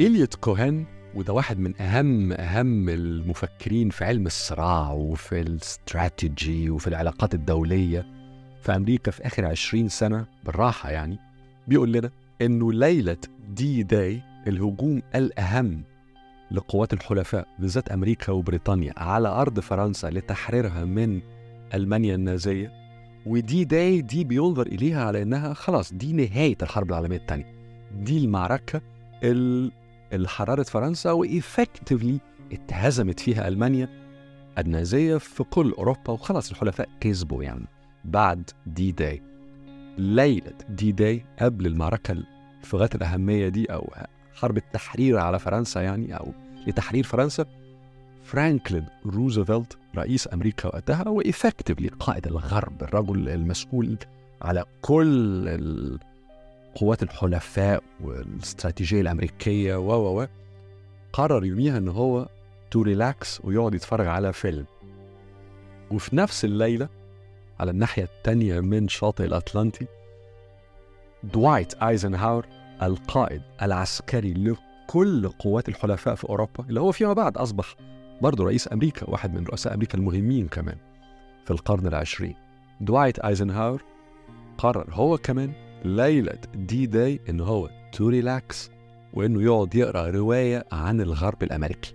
إليوت كوهن وده واحد من أهم أهم المفكرين في علم الصراع وفي الاستراتيجي وفي العلاقات الدولية في أمريكا في آخر عشرين سنة بالراحة يعني بيقول لنا إنه ليلة دي داي الهجوم الأهم لقوات الحلفاء بالذات أمريكا وبريطانيا على أرض فرنسا لتحريرها من ألمانيا النازية ودي داي دي بينظر إليها على إنها خلاص دي نهاية الحرب العالمية الثانية دي المعركة ال- اللي حررت فرنسا وإفكتفلي اتهزمت فيها ألمانيا النازية في كل أوروبا وخلاص الحلفاء كسبوا يعني بعد دي داي ليلة دي داي قبل المعركة في غاية الأهمية دي أو حرب التحرير على فرنسا يعني أو لتحرير فرنسا فرانكلين روزفلت رئيس أمريكا وقتها وإفكتفلي قائد الغرب الرجل المسؤول على كل ال- قوات الحلفاء والاستراتيجية الأمريكية و و و قرر يوميها إن هو تو ريلاكس ويقعد يتفرج على فيلم وفي نفس الليلة على الناحية التانية من شاطئ الأطلنطي دوايت ايزنهاور القائد العسكري لكل قوات الحلفاء في أوروبا اللي هو فيما بعد أصبح برضه رئيس أمريكا واحد من رؤساء أمريكا المهمين كمان في القرن العشرين دوايت ايزنهاور قرر هو كمان ليلة دي داي إن هو تو ريلاكس وإنه يقعد يقرأ رواية عن الغرب الأمريكي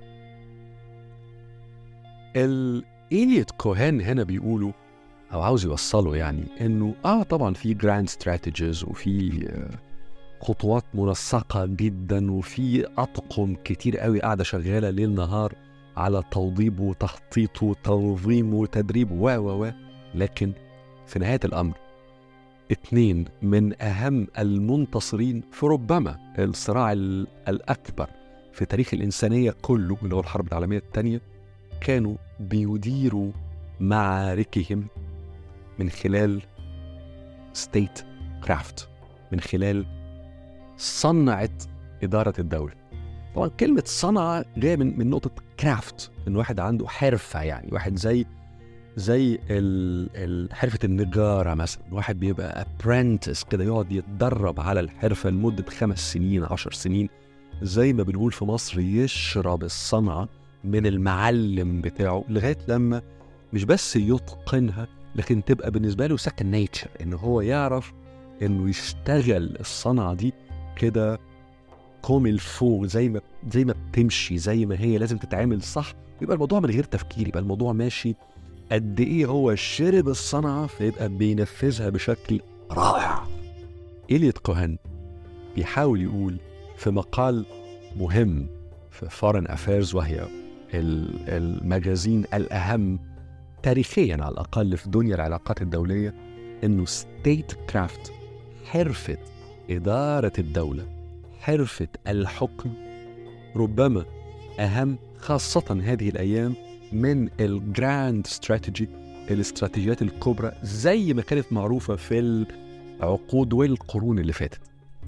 الإليوت كوهن هنا بيقولوا أو عاوز يوصلوا يعني إنه آه طبعا في جراند ستراتيجيز وفي آه، خطوات منسقة جدا وفي أطقم كتير قوي قاعدة شغالة ليل نهار على توضيبه وتخطيطه وتنظيمه وتدريبه و و و لكن في نهاية الأمر اتنين من أهم المنتصرين في ربما الصراع ال- الأكبر في تاريخ الإنسانية كله اللي هو الحرب العالمية الثانية كانوا بيديروا معاركهم من خلال ستيت كرافت من خلال صنعة إدارة الدولة طبعا كلمة صنعة جاية من من نقطة كرافت إن واحد عنده حرفة يعني واحد زي زي ال- ال- حرفة النجارة مثلا واحد بيبقى ابرنتس كده يقعد يتدرب على الحرفة لمدة خمس سنين عشر سنين زي ما بنقول في مصر يشرب الصنعة من المعلم بتاعه لغاية لما مش بس يتقنها لكن تبقى بالنسبة له سكن نيتشر إن هو يعرف إنه يشتغل الصنعة دي كده كوم الفو زي ما زي ما بتمشي زي ما هي لازم تتعامل صح يبقى الموضوع من غير تفكير يبقى الموضوع ماشي قد ايه هو شرب الصنعه فيبقى بينفذها بشكل رائع إليوت كوهن بيحاول يقول في مقال مهم في فورن افيرز وهي ال- المجازين الاهم تاريخيا على الاقل في دنيا العلاقات الدوليه انه ستيت كرافت حرفه اداره الدوله حرفه الحكم ربما اهم خاصه هذه الايام من الجراند استراتيجي الاستراتيجيات الكبرى زي ما كانت معروفة في العقود والقرون اللي فاتت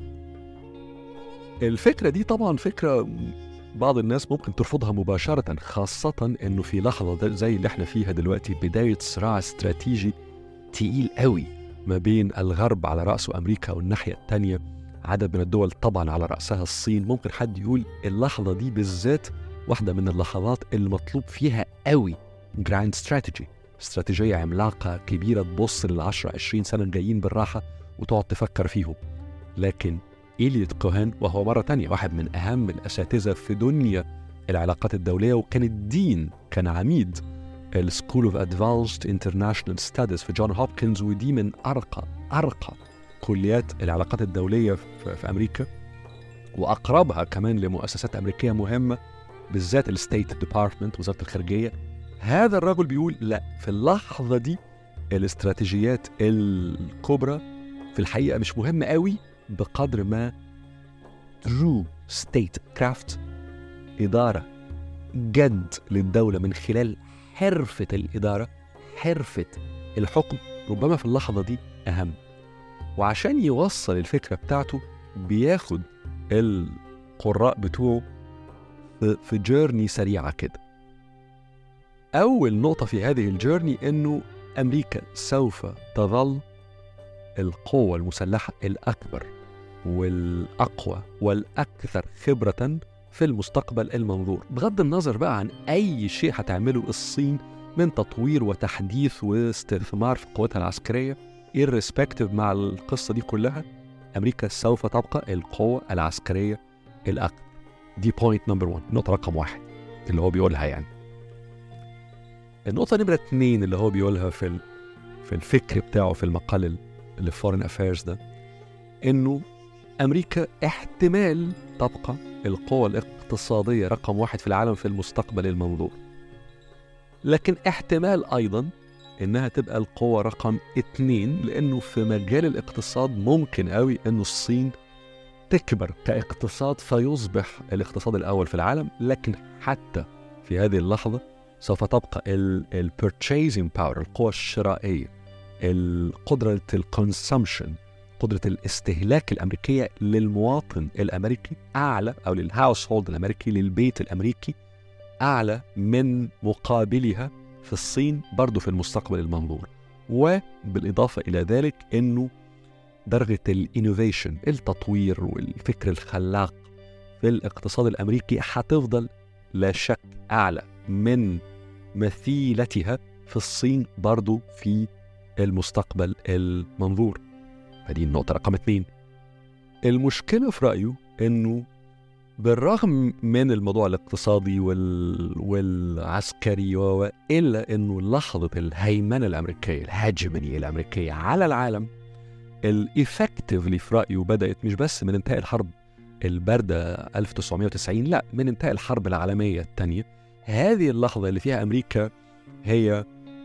الفكرة دي طبعا فكرة بعض الناس ممكن ترفضها مباشرة خاصة انه في لحظة ده- زي اللي احنا فيها دلوقتي بداية صراع استراتيجي تقيل قوي ما بين الغرب على رأسه أمريكا والناحية التانية عدد من الدول طبعا على رأسها الصين ممكن حد يقول اللحظة دي بالذات واحدة من اللحظات اللي مطلوب فيها قوي جراند استراتيجي استراتيجية عملاقة كبيرة تبص لل 10 20 سنة الجايين بالراحة وتقعد تفكر فيهم لكن إليوت كوهن وهو مرة تانية واحد من أهم الأساتذة في دنيا العلاقات الدولية وكان الدين كان عميد السكول اوف ادفانسد انترناشونال ستاديز في جون هوبكنز ودي من أرقى أرقى كليات العلاقات الدولية في, في أمريكا وأقربها كمان لمؤسسات أمريكية مهمة بالذات الستيت ديبارتمنت وزاره الخارجيه هذا الرجل بيقول لا في اللحظه دي الاستراتيجيات الكبرى في الحقيقه مش مهمه قوي بقدر ما ترو ستيت كرافت اداره جد للدوله من خلال حرفه الاداره حرفه الحكم ربما في اللحظه دي اهم وعشان يوصل الفكره بتاعته بياخد القراء بتوعه في- في جيرني سريعة كده أول نقطة في هذه الجيرني إنه أمريكا سوف تظل القوة المسلحة الأكبر والأقوى والأكثر خبرة في المستقبل المنظور بغض النظر بقى عن أي شيء هتعمله الصين من تطوير وتحديث واستثمار في قوتها العسكرية irrespective مع القصة دي كلها أمريكا سوف تبقى القوة العسكرية الأكبر دي بوينت نمبر 1 نقطة رقم واحد اللي هو بيقولها يعني النقطة نمرة اتنين اللي هو بيقولها في ال... في الفكر بتاعه في المقال اللي في فورين افيرز ده انه امريكا احتمال تبقى القوة الاقتصادية رقم واحد في العالم في المستقبل المنظور لكن احتمال ايضا انها تبقى القوة رقم اتنين لانه في مجال الاقتصاد ممكن قوي انه الصين تكبر كاقتصاد فيصبح الاقتصاد الاول في العالم لكن حتى في هذه اللحظة سوف تبقى البيرتشيزنج باور القوة الشرائية قدرة الكونسومشن قدرة الاستهلاك الأمريكية للمواطن الأمريكي أعلى أو للهاوس هولد الأمريكي للبيت الأمريكي أعلى من مقابلها في الصين برضه في المستقبل المنظور وبالإضافة إلى ذلك أنه درجة الانوفيشن التطوير والفكر الخلاق في الاقتصاد الأمريكي هتفضل لا شك أعلى من مثيلتها في الصين برضو في المستقبل المنظور فدي النقطة رقم اثنين المشكلة في رأيه أنه بالرغم من الموضوع الاقتصادي وال... والعسكري و... إلا أنه لحظة الهيمنة الأمريكية الهاجمني الأمريكية على العالم الإفكتفلي في رأيه بدأت مش بس من انتهاء الحرب الباردة 1990 لا من انتهاء الحرب العالمية الثانية هذه اللحظة اللي فيها أمريكا هي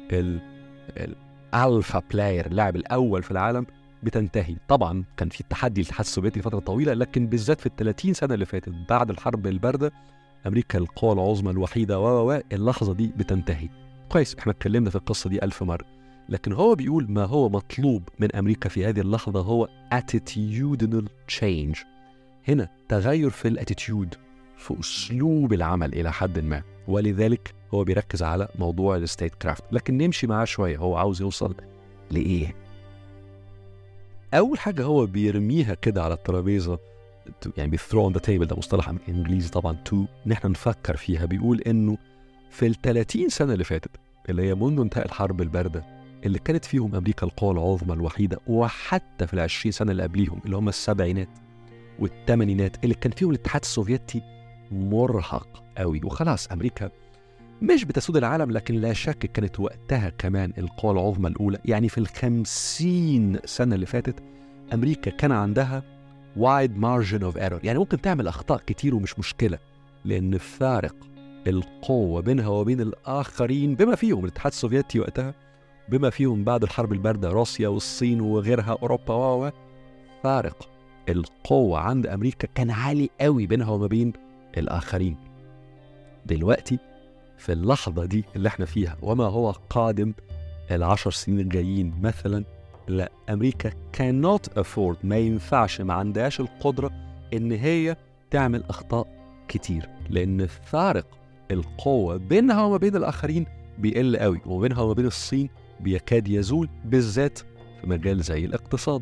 الألفا بلاير اللاعب الأول في العالم بتنتهي طبعا كان في التحدي للاتحاد السوفيتي لفترة طويلة لكن بالذات في ال 30 سنة اللي فاتت بعد الحرب الباردة أمريكا القوى العظمى الوحيدة و و اللحظة دي بتنتهي كويس احنا اتكلمنا في القصة دي ألف مرة لكن هو بيقول ما هو مطلوب من أمريكا في هذه اللحظة هو attitudinal change هنا تغير في الاتيتيود في أسلوب العمل إلى حد ما ولذلك هو بيركز على موضوع الستيت كرافت لكن نمشي معاه شوية هو عاوز يوصل لإيه أول حاجة هو بيرميها كده على الترابيزة يعني بيثرو اون ذا تيبل ده مصطلح انجليزي طبعا تو ان احنا نفكر فيها بيقول انه في ال 30 سنه اللي فاتت اللي هي منذ انتهاء الحرب البارده اللي كانت فيهم امريكا القوى العظمى الوحيده وحتى في ال 20 سنه اللي قبليهم اللي هم السبعينات والثمانينات اللي كان فيهم الاتحاد السوفيتي مرهق قوي وخلاص امريكا مش بتسود العالم لكن لا شك كانت وقتها كمان القوى العظمى الاولى يعني في الخمسين سنه اللي فاتت امريكا كان عندها وايد مارجن اوف ايرور يعني ممكن تعمل اخطاء كتير ومش مشكله لان فارق القوه بينها وبين الاخرين بما فيهم الاتحاد السوفيتي وقتها بما فيهم بعد الحرب البارده روسيا والصين وغيرها اوروبا و فارق القوة عند أمريكا كان عالي قوي بينها وما بين الآخرين دلوقتي في اللحظة دي اللي احنا فيها وما هو قادم العشر سنين الجايين مثلا لا أمريكا cannot afford ما ينفعش ما عندهاش القدرة إن هي تعمل أخطاء كتير لأن فارق القوة بينها وما بين الآخرين بيقل قوي وبينها وما بين الصين بيكاد يزول بالذات في مجال زي الاقتصاد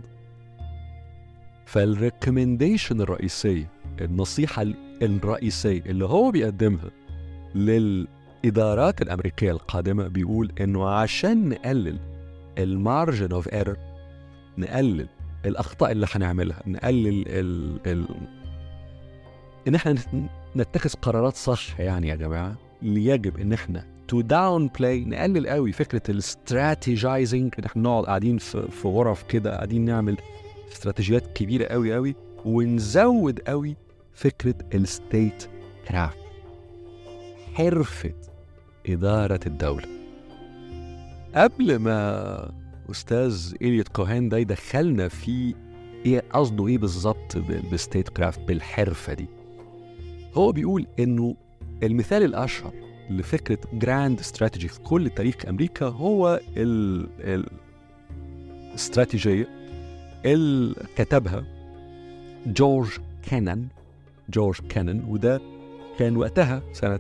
فالريكومنديشن الرئيسية النصيحة الرئيسية اللي هو بيقدمها للإدارات الأمريكية القادمة بيقول إنه عشان نقلل المارجن اوف ايرور نقلل الأخطاء اللي هنعملها نقلل ال ال إن إحنا نتخذ قرارات صح يعني يا جماعة يجب إن إحنا تو داون بلاي نقلل قوي فكرة الاستراتيجايزنج إن إحنا نقعد قاعدين في, في غرف كده قاعدين نعمل استراتيجيات كبيره قوي قوي ونزود قوي فكره الستيت كرافت حرفه اداره الدوله قبل ما استاذ اليوت كوهان ده يدخلنا في ايه قصده ايه بالظبط بالستيت كرافت بالحرفه دي هو بيقول انه المثال الاشهر لفكره جراند استراتيجي في كل تاريخ امريكا هو الاستراتيجيه اللي كتبها جورج كانان جورج كانان وده كان وقتها سنة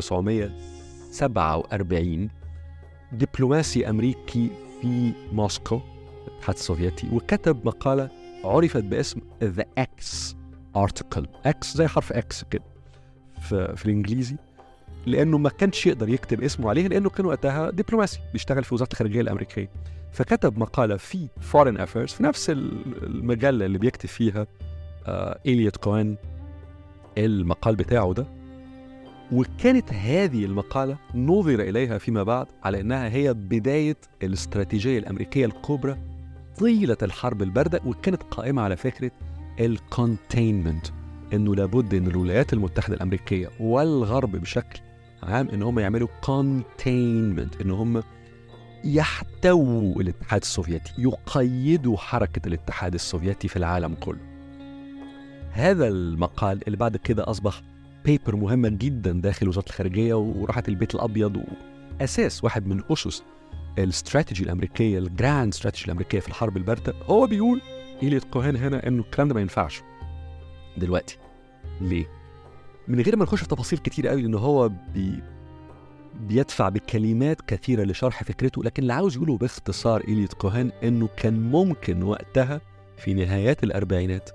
1947 دبلوماسي أمريكي في موسكو الاتحاد السوفيتي وكتب مقالة عرفت باسم the X article X زي حرف X كده في, في الإنجليزي لأنه ما كانش يقدر يكتب اسمه عليه لأنه كان وقتها دبلوماسي بيشتغل في وزارة الخارجية الأمريكية فكتب مقالة في فورين افيرز في نفس المجلة اللي بيكتب فيها آه إليوت كوين المقال بتاعه ده وكانت هذه المقالة نظر إليها فيما بعد على أنها هي بداية الاستراتيجية الأمريكية الكبرى طيلة الحرب الباردة وكانت قائمة على فكرة الكونتينمنت انه لابد ان الولايات المتحده الامريكيه والغرب بشكل عام ان هم يعملوا كونتينمنت ان هم يحتووا الاتحاد السوفيتي يقيدوا حركه الاتحاد السوفيتي في العالم كله هذا المقال اللي بعد كده اصبح بيبر مهمه جدا داخل وزاره الخارجيه وراحت البيت الابيض واساس واحد من اسس الاستراتيجي الامريكيه الجراند استراتيجي الامريكيه في الحرب البارده هو بيقول إيليت كوهين هنا انه الكلام ده ما ينفعش دلوقتي ليه؟ من غير ما نخش في تفاصيل كتير قوي لان هو بي بيدفع بكلمات كثيره لشرح فكرته لكن اللي عاوز يقوله باختصار إيليت كوهين انه كان ممكن وقتها في نهايات الاربعينات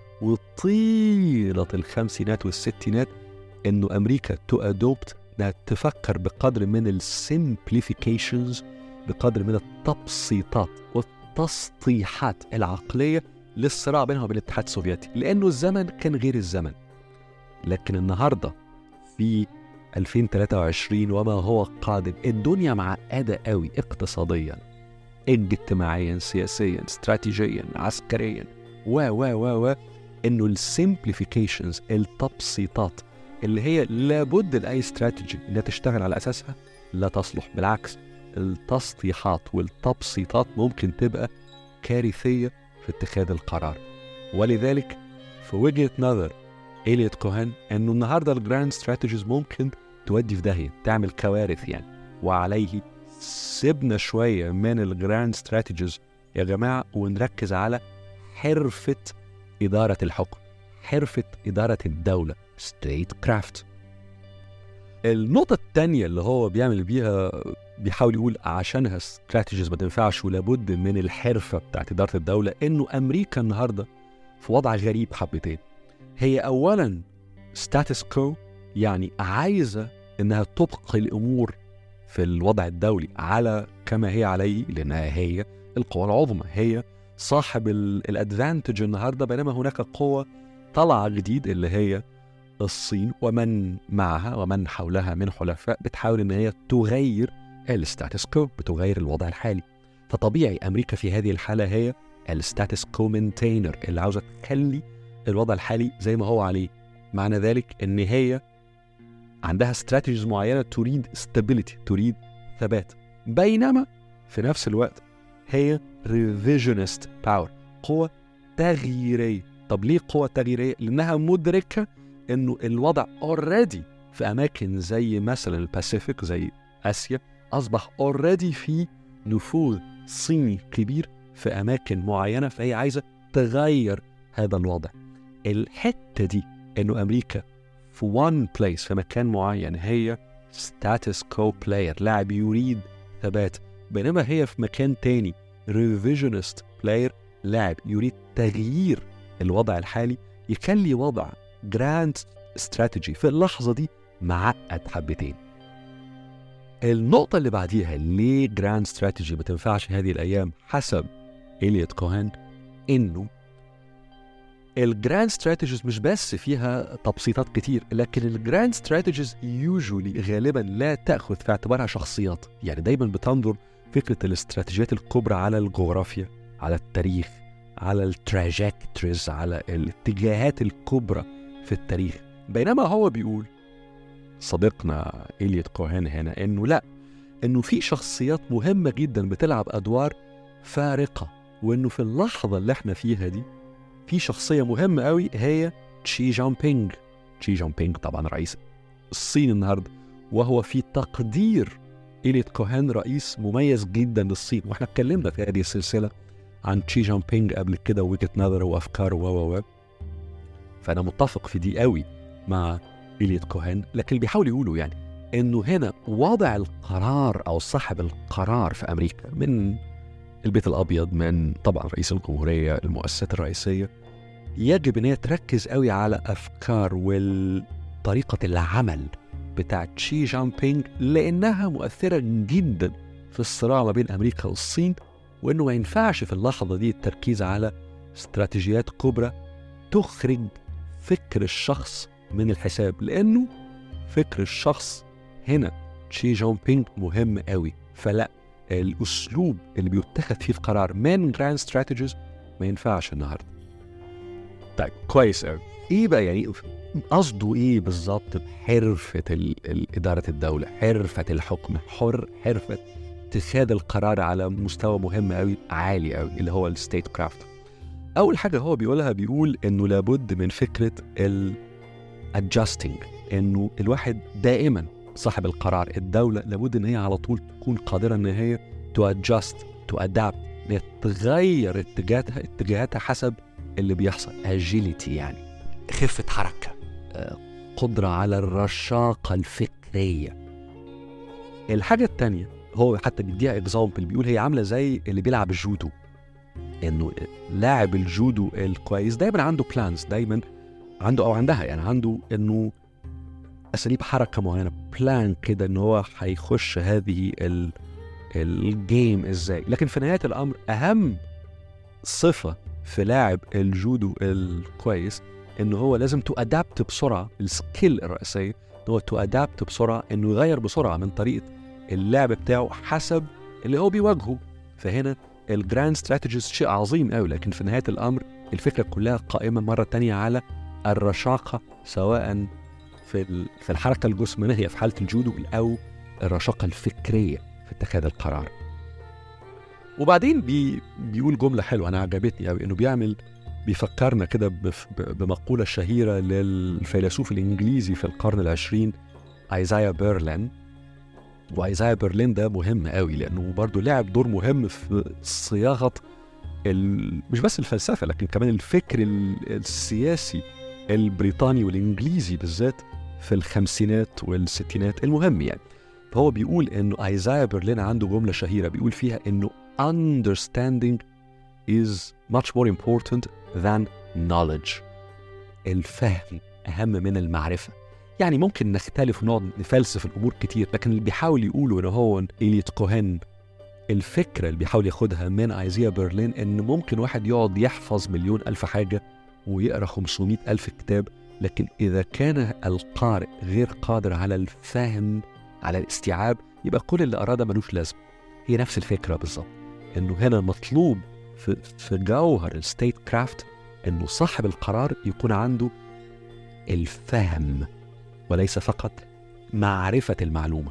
وطيله الخمسينات والستينات انه امريكا تو ادوبت انها تفكر بقدر من السمبليفيكيشنز بقدر من التبسيطات والتسطيحات العقليه للصراع بينها وبين الاتحاد السوفيتي لانه الزمن كان غير الزمن لكن النهارده في 2023 وما هو قادم الدنيا معقده قوي اقتصاديا اجتماعيا سياسيا استراتيجيا عسكريا و و و و انه السمبليفيكيشنز التبسيطات اللي هي لابد لاي استراتيجي انها تشتغل على اساسها لا تصلح بالعكس التسطيحات والتبسيطات ممكن تبقى كارثيه في اتخاذ القرار ولذلك في وجهه نظر إليوت كوهان انه النهارده الجراند ستراتيجيز ممكن تودي في داهيه تعمل كوارث يعني وعليه سيبنا شويه من الجراند ستراتيجيز يا جماعه ونركز على حرفه اداره الحكم حرفه اداره الدوله ستيت كرافت النقطة الثانية اللي هو بيعمل بيها بيحاول يقول عشانها استراتيجيز ما تنفعش ولابد من الحرفة بتاعت إدارة الدولة إنه أمريكا النهاردة في وضع غريب حبتين هي أولا ستاتس كو يعني عايزة إنها تبقي الأمور في الوضع الدولي على كما هي عليه لأنها هي القوى العظمى هي صاحب الادفانتج النهارده بينما هناك قوة طالعة جديد اللي هي الصين ومن معها ومن حولها من حلفاء بتحاول ان هي تغير الستاتس كو بتغير الوضع الحالي فطبيعي امريكا في هذه الحاله هي الستاتس كو مينتينر اللي عاوزه تخلي الوضع الحالي زي ما هو عليه معنى ذلك ان هي عندها استراتيجيز معينه تريد ستابيليتي تريد ثبات بينما في نفس الوقت هي ريفيجنست باور قوه تغييريه طب ليه قوه تغييريه لانها مدركه انه الوضع اوريدي في اماكن زي مثلا الباسيفيك زي اسيا اصبح اوريدي في نفوذ صيني كبير في اماكن معينه فهي عايزه تغير هذا الوضع الحته دي انه امريكا في وان بليس في مكان معين هي ستاتس كو بلاير لاعب يريد ثبات بينما هي في مكان تاني ريفيجنست بلاير لاعب يريد تغيير الوضع الحالي يخلي وضع جراند استراتيجي في اللحظه دي معقد حبتين النقطة اللي بعديها ليه جراند استراتيجي ما تنفعش هذه الأيام حسب إليوت كوهان إنه الجراند استراتيجيز مش بس فيها تبسيطات كتير لكن الجراند استراتيجيز يوجولي غالبا لا تأخذ في اعتبارها شخصيات يعني دايما بتنظر فكرة الاستراتيجيات الكبرى على الجغرافيا على التاريخ على التراجكتريز على الاتجاهات الكبرى في التاريخ بينما هو بيقول صديقنا إليوت كوهين هنا إنه لا إنه في شخصيات مهمة جدا بتلعب أدوار فارقة وإنه في اللحظة اللي إحنا فيها دي في شخصية مهمة قوي هي تشي جون بينج تشي جون بينج طبعا رئيس الصين النهاردة وهو في تقدير إليوت كوهين رئيس مميز جدا للصين واحنا اتكلمنا في هذه السلسلة عن تشي جون بينج قبل كده ووجهة نظره وأفكاره و و فأنا متفق في دي قوي مع إليوت كوهين لكن بيحاول يقولوا يعني انه هنا وضع القرار او صاحب القرار في امريكا من البيت الابيض من طبعا رئيس الجمهوريه المؤسسات الرئيسيه يجب ان هي تركز قوي على افكار وطريقه العمل بتاعت شي جان بينج لانها مؤثره جدا في الصراع ما بين امريكا والصين وانه ما ينفعش في اللحظه دي التركيز على استراتيجيات كبرى تخرج فكر الشخص من الحساب لانه فكر الشخص هنا شي جون بينج مهم قوي فلا الاسلوب اللي بيتخذ فيه القرار من جراند ستراتيجيز ما ينفعش النهارده طيب كويس قوي ايه بقى يعني قصده ايه بالظبط بحرفه اداره الدوله حرفه الحكم حر حرفه اتخاذ القرار على مستوى مهم قوي عالي قوي اللي هو الستيت كرافت اول حاجه هو بيقولها بيقول انه لابد من فكره ال adjusting انه الواحد دائما صاحب القرار الدوله لابد ان هي على طول تكون قادره ان هي تو adjust تو adapt ان هي تغير اتجاهاتها اتجاهاتها حسب اللي بيحصل agility يعني خفه حركه آه، قدره على الرشاقه الفكريه الحاجه الثانيه هو حتى بيديها اكزامبل بيقول هي عامله زي اللي بيلعب الجودو انه لاعب الجودو الكويس دايما عنده بلانز دايما عنده او عندها يعني عنده انه اساليب حركه معينه بلان كده ان هو هيخش هذه ال الجيم ازاي لكن في نهايه الامر اهم صفه في لاعب الجودو الكويس ان هو لازم تو ادابت بسرعه السكيل الرئيسيه ان هو تو ادابت بسرعه انه يغير بسرعه من طريقه اللعب بتاعه حسب اللي هو بيواجهه فهنا الجراند ستراتيجيز شيء عظيم قوي لكن في نهايه الامر الفكره كلها قائمه مره تانية على الرشاقه سواء في في الحركه الجسمانيه في حاله الجودو او الرشاقه الفكريه في اتخاذ القرار. وبعدين بي بيقول جمله حلوه انا عجبتني قوي انه بيعمل بيفكرنا كده بمقوله شهيره للفيلسوف الانجليزي في القرن العشرين ايزايا بيرلين وايزايا برلين ده مهم قوي لانه برضه لعب دور مهم في صياغه مش بس الفلسفه لكن كمان الفكر السياسي البريطاني والانجليزي بالذات في الخمسينات والستينات المهم يعني فهو بيقول انه ايزايا برلين عنده جمله شهيره بيقول فيها انه understanding is much more important than knowledge الفهم اهم من المعرفه يعني ممكن نختلف ونقعد نفلسف الامور كتير لكن اللي بيحاول يقوله ان هو إليت كوهن الفكره اللي بيحاول ياخدها من ايزيا برلين ان ممكن واحد يقعد يحفظ مليون الف حاجه ويقرا 500 الف كتاب لكن اذا كان القارئ غير قادر على الفهم على الاستيعاب يبقى كل اللي أراده ملوش لازمه هي نفس الفكره بالظبط انه هنا مطلوب في, في جوهر الستيت كرافت انه صاحب القرار يكون عنده الفهم وليس فقط معرفة المعلومة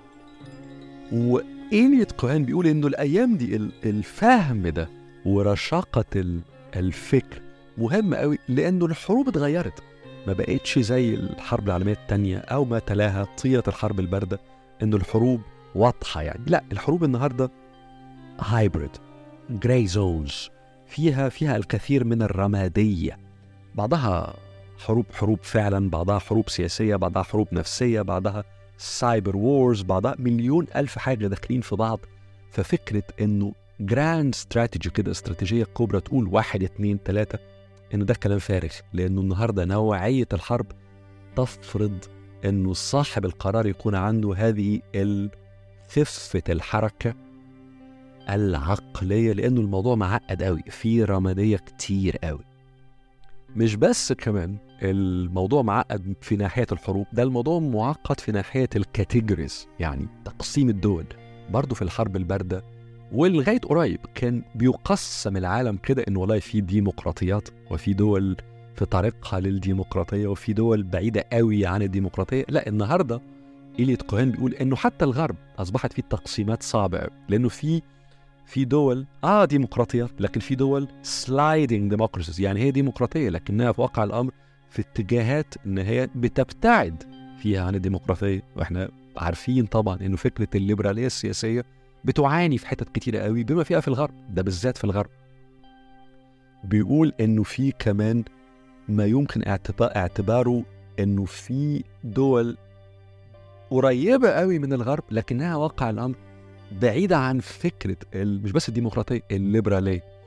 وإيليت كوهان بيقول إنه الأيام دي الفهم ده ورشاقة الفكر مهم قوي لأنه الحروب اتغيرت ما بقتش زي الحرب العالمية الثانية أو ما تلاها طيلة الحرب الباردة إنه الحروب واضحة يعني لا الحروب النهاردة هايبريد جراي زونز فيها فيها الكثير من الرمادية بعضها حروب حروب فعلا بعضها حروب سياسيه بعضها حروب نفسيه بعضها سايبر وورز بعضها مليون الف حاجه داخلين في بعض ففكره انه جراند استراتيجي كده استراتيجيه كبرى تقول واحد اتنين تلاته انه ده كلام فارغ لانه النهارده نوعيه الحرب تفرض انه صاحب القرار يكون عنده هذه خفه الحركه العقليه لانه الموضوع معقد قوي في رماديه كتير قوي مش بس كمان الموضوع معقد في ناحية الحروب ده الموضوع معقد في ناحية الكاتيجوريز يعني تقسيم الدول برضه في الحرب الباردة ولغاية قريب كان بيقسم العالم كده إن والله في ديمقراطيات وفي دول في طريقها للديمقراطية وفي دول بعيدة قوي عن الديمقراطية لا النهاردة إليت كوهين بيقول إنه حتى الغرب أصبحت فيه تقسيمات صعبة لأنه في في دول اه ديمقراطيات لكن في دول سلايدنج ديموكراسيز يعني هي ديمقراطيه لكنها في واقع الامر في اتجاهات ان هي بتبتعد فيها عن الديمقراطيه واحنا عارفين طبعا انه فكره الليبراليه السياسيه بتعاني في حتت كتيره قوي بما فيها في الغرب ده بالذات في الغرب بيقول انه في كمان ما يمكن اعتباره انه في دول قريبه قوي من الغرب لكنها واقع الامر بعيدة عن فكرة مش بس الديمقراطية الليبرالية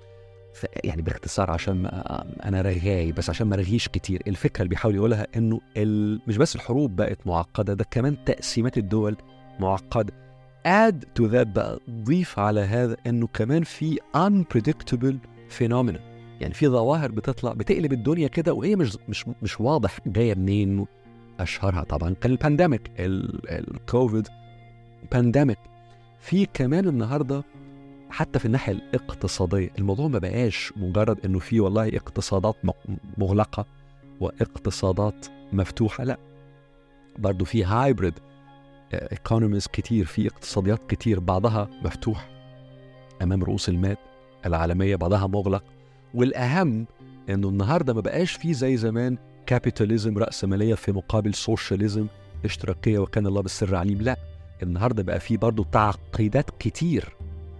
يعني باختصار عشان ما انا رغاي بس عشان ما رغيش كتير الفكره اللي بيحاول يقولها انه ال... مش بس الحروب بقت معقده ده كمان تقسيمات الدول معقده add to that بقى ضيف على هذا انه كمان في unpredictable phenomena يعني في ظواهر بتطلع بتقلب الدنيا كده وهي مش مش مش واضح جايه منين اشهرها طبعا كان البانديميك الكوفيد بانديميك في كمان النهارده حتى في الناحيه الاقتصاديه الموضوع ما بقاش مجرد انه في والله اقتصادات مغلقه واقتصادات مفتوحه لا برضه في هايبريد ايكونوميز كتير في اقتصاديات كتير بعضها مفتوح امام رؤوس المال العالميه بعضها مغلق والاهم انه النهارده ما بقاش في زي زمان كابيتاليزم راسماليه في مقابل سوشياليزم اشتراكيه وكان الله بالسر عليم لا النهارده بقى في برضه تعقيدات كتير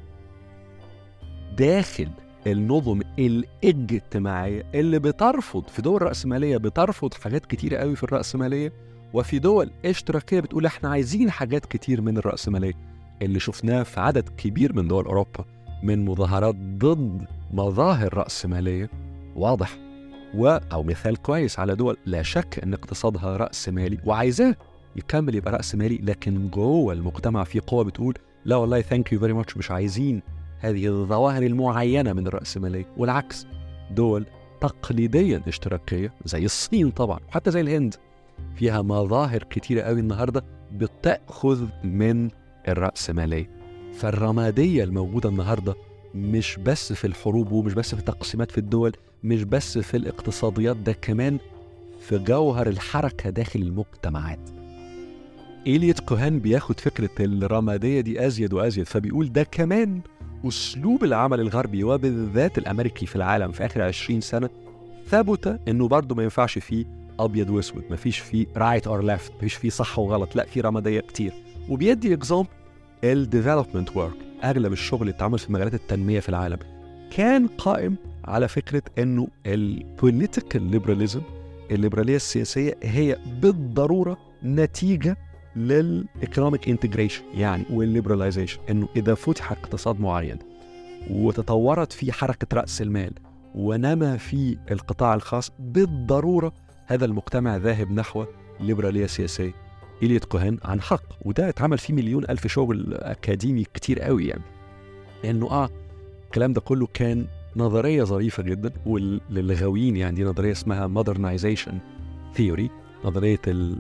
داخل النظم الاجتماعيه اللي بترفض في دول راسماليه بترفض حاجات كتيره قوي في الراسماليه وفي دول اشتراكيه بتقول احنا عايزين حاجات كتير من الراسماليه اللي شفناه في عدد كبير من دول اوروبا من مظاهرات ضد مظاهر راسماليه واضح و او مثال كويس على دول لا شك ان اقتصادها راسمالي وعايزاه يكمل يبقى راسمالي لكن جوه المجتمع في قوه بتقول لا والله ثانك يو فيري ماتش مش عايزين هذه الظواهر المعينه من الراسماليه والعكس دول تقليديا اشتراكيه زي الصين طبعا وحتى زي الهند فيها مظاهر كتيرة قوي النهاردة بتأخذ من الرأسمالية فالرمادية الموجودة النهاردة مش بس في الحروب ومش بس في التقسيمات في الدول مش بس في الاقتصاديات ده كمان في جوهر الحركة داخل المجتمعات إليت كوهان بياخد فكرة الرمادية دي أزيد وأزيد فبيقول ده كمان أسلوب العمل الغربي وبالذات الأمريكي في العالم في آخر 20 سنة ثبت إنه برضه ما ينفعش فيه ابيض واسود مفيش فيه رايت اور ليفت مفيش فيه صح وغلط لا في رماديه كتير وبيدي اكزامبل الديفلوبمنت ورك اغلب الشغل اللي اتعمل في مجالات التنميه في العالم كان قائم على فكره انه البوليتيكال ليبراليزم الليبراليه السياسيه هي بالضروره نتيجه للايكونوميك انتجريشن يعني والليبراليزيشن انه اذا فتح اقتصاد معين وتطورت فيه حركه راس المال ونما في القطاع الخاص بالضروره هذا المجتمع ذاهب نحو ليبرالية سياسية إليت كوهان عن حق وده اتعمل فيه مليون ألف شغل أكاديمي كتير قوي يعني لأنه آه الكلام ده كله كان نظرية ظريفة جدا وللغاويين يعني دي نظرية اسمها modernization theory نظرية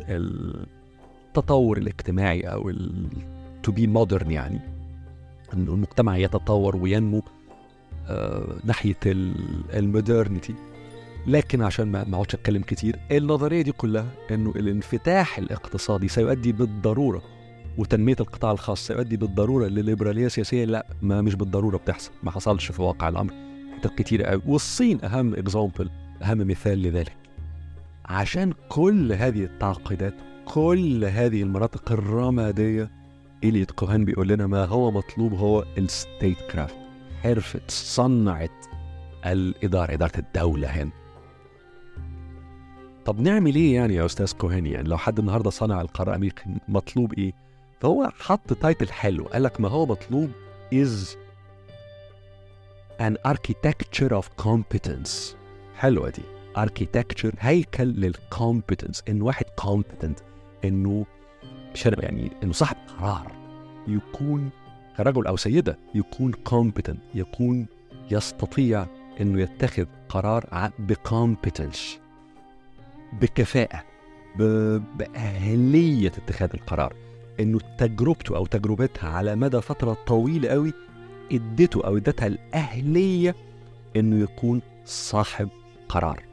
التطور الاجتماعي أو to be modern يعني أنه المجتمع يتطور وينمو آه ناحية المودرنتي لكن عشان ما اقعدش اتكلم كتير النظريه دي كلها انه الانفتاح الاقتصادي سيؤدي بالضروره وتنميه القطاع الخاص سيؤدي بالضروره لليبراليه سياسيه لا ما مش بالضروره بتحصل ما حصلش في واقع الامر حتت كتير قوي والصين اهم اكزامبل اهم مثال لذلك عشان كل هذه التعقيدات كل هذه المناطق الرماديه إليت كوهان بيقول لنا ما هو مطلوب هو الستيت كرافت حرفة صنعة الإدارة إدارة الدولة هنا طب نعمل ايه يعني يا استاذ كوهاني يعني لو حد النهارده صنع القرار الامريكي مطلوب ايه فهو حط تايتل حلو قال لك ما هو مطلوب is an architecture of competence حلوه دي architecture هيكل للكومبتنس ان واحد competent انه مش يعني انه صاحب قرار يكون رجل او سيده يكون competent يكون يستطيع انه يتخذ قرار بكومبتنس بكفاءه باهليه اتخاذ القرار انه تجربته او تجربتها على مدى فتره طويله قوي ادته او ادتها الاهليه انه يكون صاحب قرار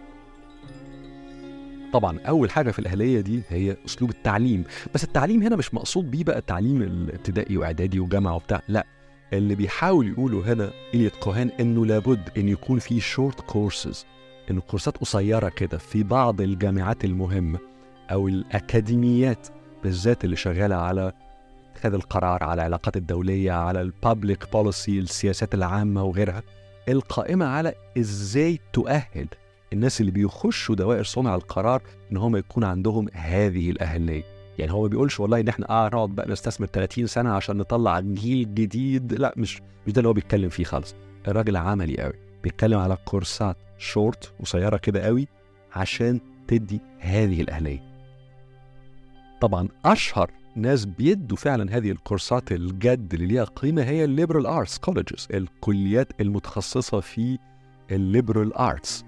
طبعا اول حاجه في الاهليه دي هي اسلوب التعليم بس التعليم هنا مش مقصود بيه بقى التعليم الابتدائي واعدادي وجامعه وبتاع لا اللي بيحاول يقولوا هنا إليت كوهان انه لابد ان يكون في شورت كورسز انه كورسات قصيره كده في بعض الجامعات المهمه او الاكاديميات بالذات اللي شغاله على اتخاذ القرار على العلاقات الدوليه على البابليك بوليسي السياسات العامه وغيرها القائمه على ازاي تؤهل الناس اللي بيخشوا دوائر صنع القرار ان هم يكون عندهم هذه الاهليه يعني هو ما بيقولش والله ان احنا اه نقعد بقى نستثمر 30 سنه عشان نطلع جيل جديد لا مش مش ده اللي هو بيتكلم فيه خالص الراجل عملي قوي بيتكلم على كورسات شورت قصيره كده قوي عشان تدي هذه الاهليه طبعا اشهر ناس بيدوا فعلا هذه الكورسات الجد اللي ليها قيمه هي الليبرال ارتس كولleges الكليات المتخصصه في الليبرال ارتس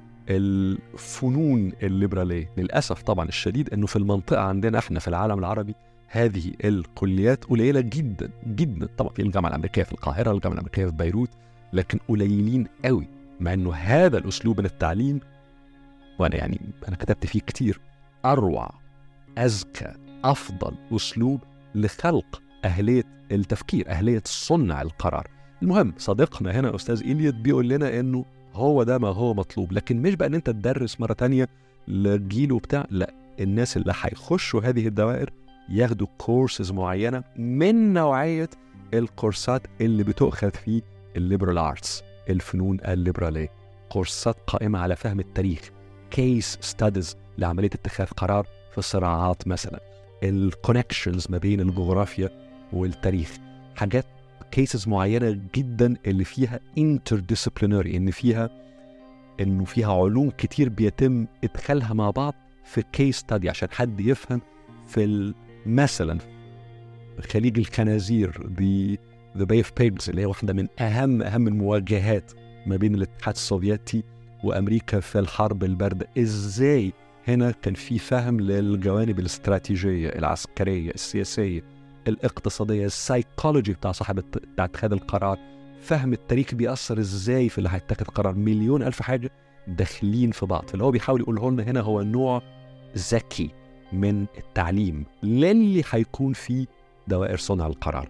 الفنون الليبراليه للاسف طبعا الشديد انه في المنطقه عندنا احنا في العالم العربي هذه الكليات قليله جدا جدا طبعا في الجامعه الامريكيه في القاهره الجامعه الامريكيه في بيروت لكن قليلين قوي مع انه هذا الاسلوب من التعليم وانا يعني انا كتبت فيه كتير اروع اذكى افضل اسلوب لخلق اهليه التفكير اهليه صنع القرار المهم صديقنا هنا استاذ إليوت بيقول لنا انه هو ده ما هو مطلوب لكن مش بقى ان انت تدرس مره تانية لجيل وبتاع لا الناس اللي هيخشوا هذه الدوائر ياخدوا كورسز معينه من نوعيه الكورسات اللي بتؤخذ في الليبرال ارتس الفنون الليبراليه كورسات قائمه على فهم التاريخ كيس ستاديز لعمليه اتخاذ قرار في الصراعات مثلا الكونكشنز ما بين الجغرافيا والتاريخ حاجات كيسز معينه جدا اللي فيها interdisciplinary ان فيها انه فيها علوم كتير بيتم ادخالها مع بعض في كيس ستادي عشان حد يفهم في مثلا خليج الخنازير دي ذا باي اوف بيجز اللي هي واحده من اهم اهم المواجهات ما بين الاتحاد السوفيتي وامريكا في الحرب البارده ازاي هنا كان في فهم للجوانب الاستراتيجيه العسكريه السياسيه الاقتصاديه السايكولوجي بتاع صاحب بتاع اتخاذ القرار فهم التاريخ بيأثر ازاي في اللي هيتخذ قرار مليون الف حاجه داخلين في بعض فاللي هو بيحاول يقوله لنا هنا هو نوع ذكي من التعليم للي هيكون في دوائر صنع القرار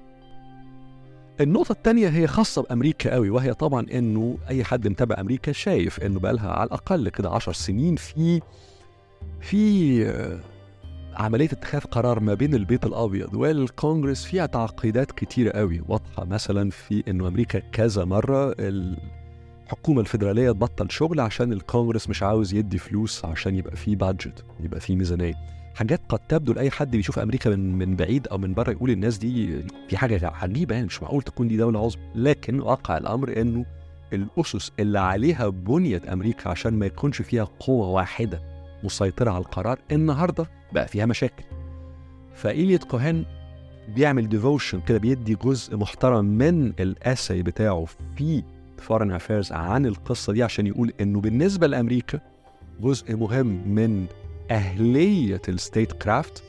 النقطة الثانية هي خاصة بأمريكا قوي وهي طبعا إنه أي حد متابع أمريكا شايف إنه بقى لها على الأقل كده عشر سنين في في عملية اتخاذ قرار ما بين البيت الأبيض والكونغرس فيها تعقيدات كتيرة قوي واضحة مثلا في إنه أمريكا كذا مرة الحكومة الفيدرالية تبطل شغل عشان الكونغرس مش عاوز يدي فلوس عشان يبقى في بادجت يبقى في ميزانية حاجات قد تبدو لاي حد بيشوف امريكا من من بعيد او من بره يقول الناس دي في حاجه عجيبه يعني مش معقول تكون دي دوله عظمى لكن واقع الامر انه الاسس اللي عليها بنيت امريكا عشان ما يكونش فيها قوه واحده مسيطره على القرار النهارده بقى فيها مشاكل فإيليت كوهان بيعمل ديفوشن كده بيدي جزء محترم من الاساي بتاعه في فورن افيرز عن القصه دي عشان يقول انه بالنسبه لامريكا جزء مهم من أهلية الستيت كرافت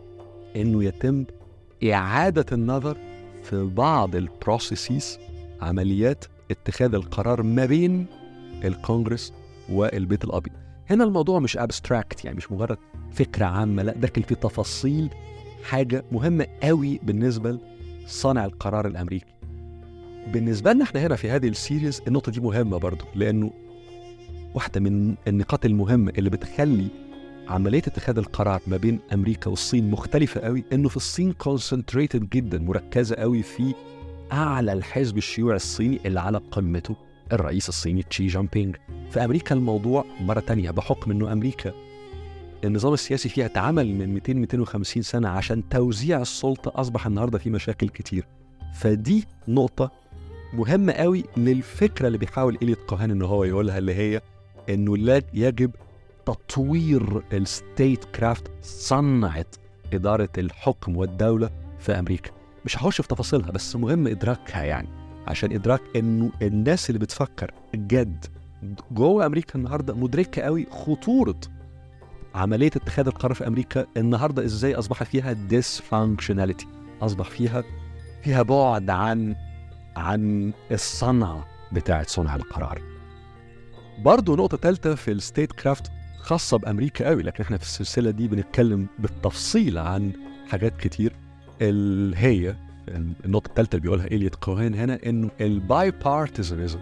إنه يتم إعادة النظر في بعض البروسيسز عمليات اتخاذ القرار ما بين الكونجرس والبيت الأبيض هنا الموضوع مش ابستراكت يعني مش مجرد فكرة عامة لا داخل في تفاصيل حاجة مهمة قوي بالنسبة لصانع القرار الأمريكي بالنسبة لنا احنا هنا في هذه السيريز النقطة دي مهمة برضو لأنه واحدة من النقاط المهمة اللي بتخلي عمليه اتخاذ القرار ما بين امريكا والصين مختلفه قوي انه في الصين كونسنتريتد جدا مركزه قوي في اعلى الحزب الشيوعي الصيني اللي على قمته الرئيس الصيني تشي جين بينج في امريكا الموضوع مره تانية بحكم انه امريكا النظام السياسي فيها اتعمل من 200 250 سنه عشان توزيع السلطه اصبح النهارده في مشاكل كتير فدي نقطه مهمه قوي للفكره اللي بيحاول إليت كوهان ان هو يقولها اللي هي انه لا يجب تطوير الستيت كرافت صنعت إدارة الحكم والدولة في أمريكا مش هخش في تفاصيلها بس مهم إدراكها يعني عشان إدراك إنه الناس اللي بتفكر جد جوه أمريكا النهاردة مدركة قوي خطورة عملية اتخاذ القرار في أمريكا النهاردة إزاي أصبحت فيها dysfunctionality أصبح فيها فيها بعد عن عن الصنعة بتاعت صنع القرار برضه نقطة ثالثة في الستيت كرافت خاصة بأمريكا قوي لكن احنا في السلسلة دي بنتكلم بالتفصيل عن حاجات كتير اللي هي النقطة الثالثة اللي بيقولها إليت كوهين هنا إنه الباي بارتيزانيزم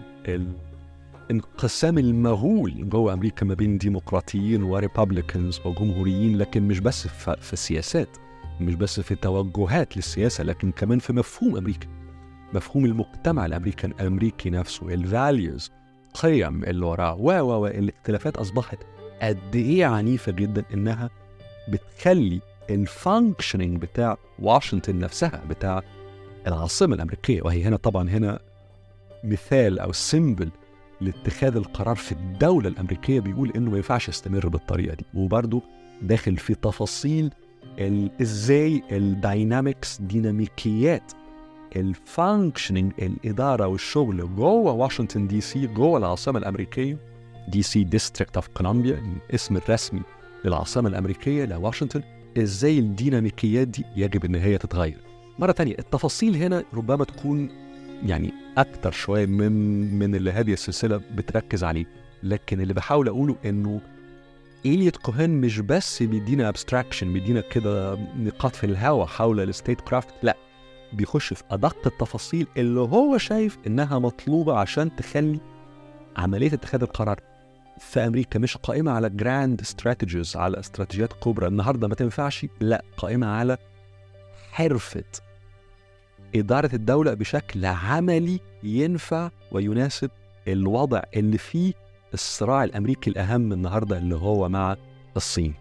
الانقسام المهول جوه أمريكا ما بين ديمقراطيين وريبابليكنز وجمهوريين لكن مش بس في السياسات مش بس في توجهات للسياسة لكن كمان في مفهوم أمريكا مفهوم المجتمع الأمريكي الأمريكي نفسه الفاليوز قيم اللي وراه و و الاختلافات أصبحت قد ايه عنيفه جدا انها بتخلي الفانكشننج بتاع واشنطن نفسها بتاع العاصمه الامريكيه وهي هنا طبعا هنا مثال او سيمبل لاتخاذ القرار في الدولة الأمريكية بيقول إنه ما ينفعش يستمر بالطريقة دي وبرضه داخل في تفاصيل ازاي الداينامكس ديناميكيات الفانكشننج الاداره والشغل جوه واشنطن دي سي جوه العاصمه الامريكيه دي سي ديستريكت اوف كولومبيا الاسم الرسمي للعاصمه الامريكيه لواشنطن ازاي الديناميكيات دي يجب ان هي تتغير مره تانية التفاصيل هنا ربما تكون يعني اكتر شويه من من اللي هذه السلسله بتركز عليه لكن اللي بحاول اقوله انه إيليوت كوهن مش بس بيدينا ابستراكشن بيدينا كده نقاط في الهواء حول الستيت كرافت لا بيخش في ادق التفاصيل اللي هو شايف انها مطلوبه عشان تخلي عمليه اتخاذ القرار في امريكا مش قائمه على جراند استراتيجيز على استراتيجيات كبرى النهارده ما تنفعش لا قائمه على حرفه اداره الدوله بشكل عملي ينفع ويناسب الوضع اللي فيه الصراع الامريكي الاهم النهارده اللي هو مع الصين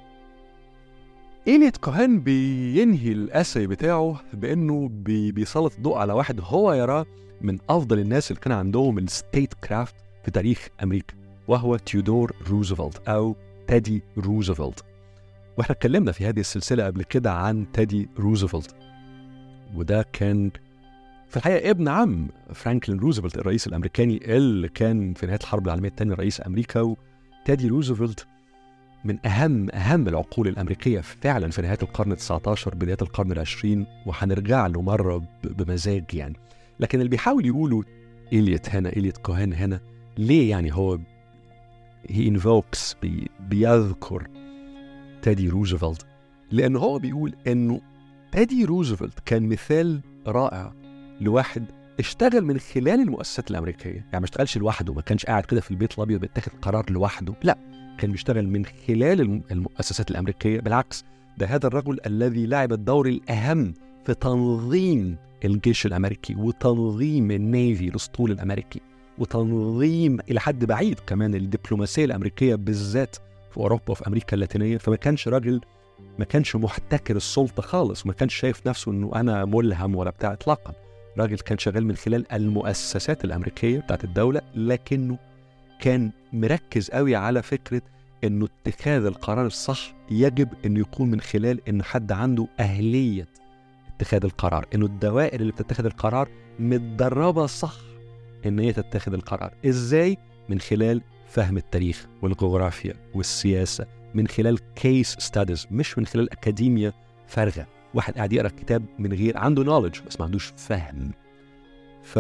إيليت كوهن بينهي الأسي بتاعه بإنه بي بيسلط الضوء على واحد هو يراه من أفضل الناس اللي كان عندهم الستيت كرافت في تاريخ أمريكا وهو تيودور روزفلت أو تادي روزفلت واحنا اتكلمنا في هذه السلسلة قبل كده عن تادي روزفلت وده كان في الحقيقة ابن عم فرانكلين روزفلت الرئيس الأمريكاني اللي كان في نهاية الحرب العالمية الثانية رئيس أمريكا وتادي روزفلت من أهم أهم العقول الأمريكية فعلا في نهاية القرن ال 19 بداية القرن العشرين وهنرجع له مرة بمزاج يعني لكن اللي بيحاول يقوله إليوت هنا إليوت كوهن هنا ليه يعني هو هي انفوكس بي بيذكر تادي روزفلت لأنه هو بيقول إنه تادي روزفلت كان مثال رائع لواحد اشتغل من خلال المؤسسات الامريكيه يعني ما اشتغلش لوحده ما كانش قاعد كده في البيت الابيض بيتاخد قرار لوحده لا كان بيشتغل من خلال المؤسسات الامريكيه بالعكس ده هذا الرجل الذي لعب الدور الاهم في تنظيم الجيش الامريكي وتنظيم النيفي الاسطول الامريكي وتنظيم الى حد بعيد كمان الدبلوماسيه الامريكيه بالذات في اوروبا وفي امريكا اللاتينيه فما كانش راجل ما كانش محتكر السلطه خالص وما كانش شايف نفسه انه انا ملهم ولا بتاع اطلاقا راجل كان شغال من خلال المؤسسات الامريكيه بتاعت الدوله لكنه كان مركز قوي على فكره انه اتخاذ القرار الصح يجب انه يكون من خلال ان حد عنده اهليه اتخاذ القرار انه الدوائر اللي بتتخذ القرار متدربه صح ان هي تتخذ القرار ازاي من خلال فهم التاريخ والجغرافيا والسياسه من خلال كيس ستاديز مش من خلال اكاديميا فارغه واحد قاعد يقرا كتاب من غير عنده نولج بس ما عندوش فهم ف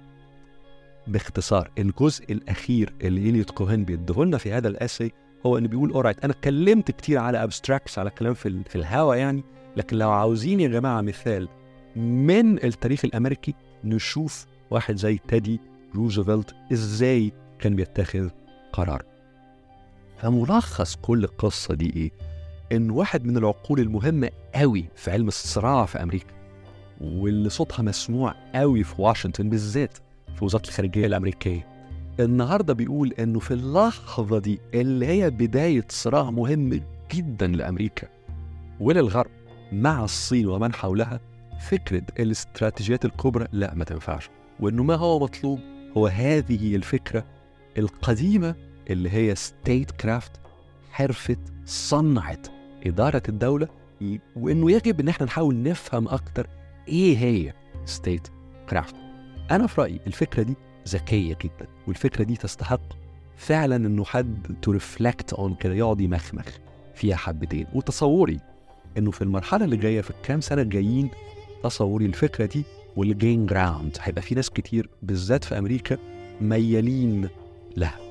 باختصار الجزء الاخير اللي إليوت كوهن بيديهولنا في هذا الاسي هو انه بيقول اورايت انا اتكلمت كتير على ابستراكتس على كلام في في الهوا يعني لكن لو عاوزين يا جماعه مثال من التاريخ الامريكي نشوف واحد زي تادي روزفلت ازاي كان بيتخذ قرار فملخص كل القصه دي ايه ان واحد من العقول المهمه قوي في علم الصراع في امريكا واللي صوتها مسموع قوي في واشنطن بالذات في وزاره الخارجيه الامريكيه النهارده بيقول انه في اللحظه دي اللي هي بدايه صراع مهم جدا لامريكا وللغرب مع الصين ومن حولها فكره الاستراتيجيات الكبرى لا ما تنفعش وانه ما هو مطلوب هو هذه الفكره القديمه اللي هي ستيت كرافت حرفه صنعه اداره الدوله وانه يجب ان احنا نحاول نفهم اكتر ايه هي ستيت كرافت انا في رايي الفكره دي ذكيه جدا والفكره دي تستحق فعلا انه حد تو ريفلكت اون كده يقعد يمخمخ فيها حبتين وتصوري انه في المرحله اللي جايه في الكام سنه الجايين تصوري الفكره دي والجين جراوند هيبقى في ناس كتير بالذات في امريكا ميالين لها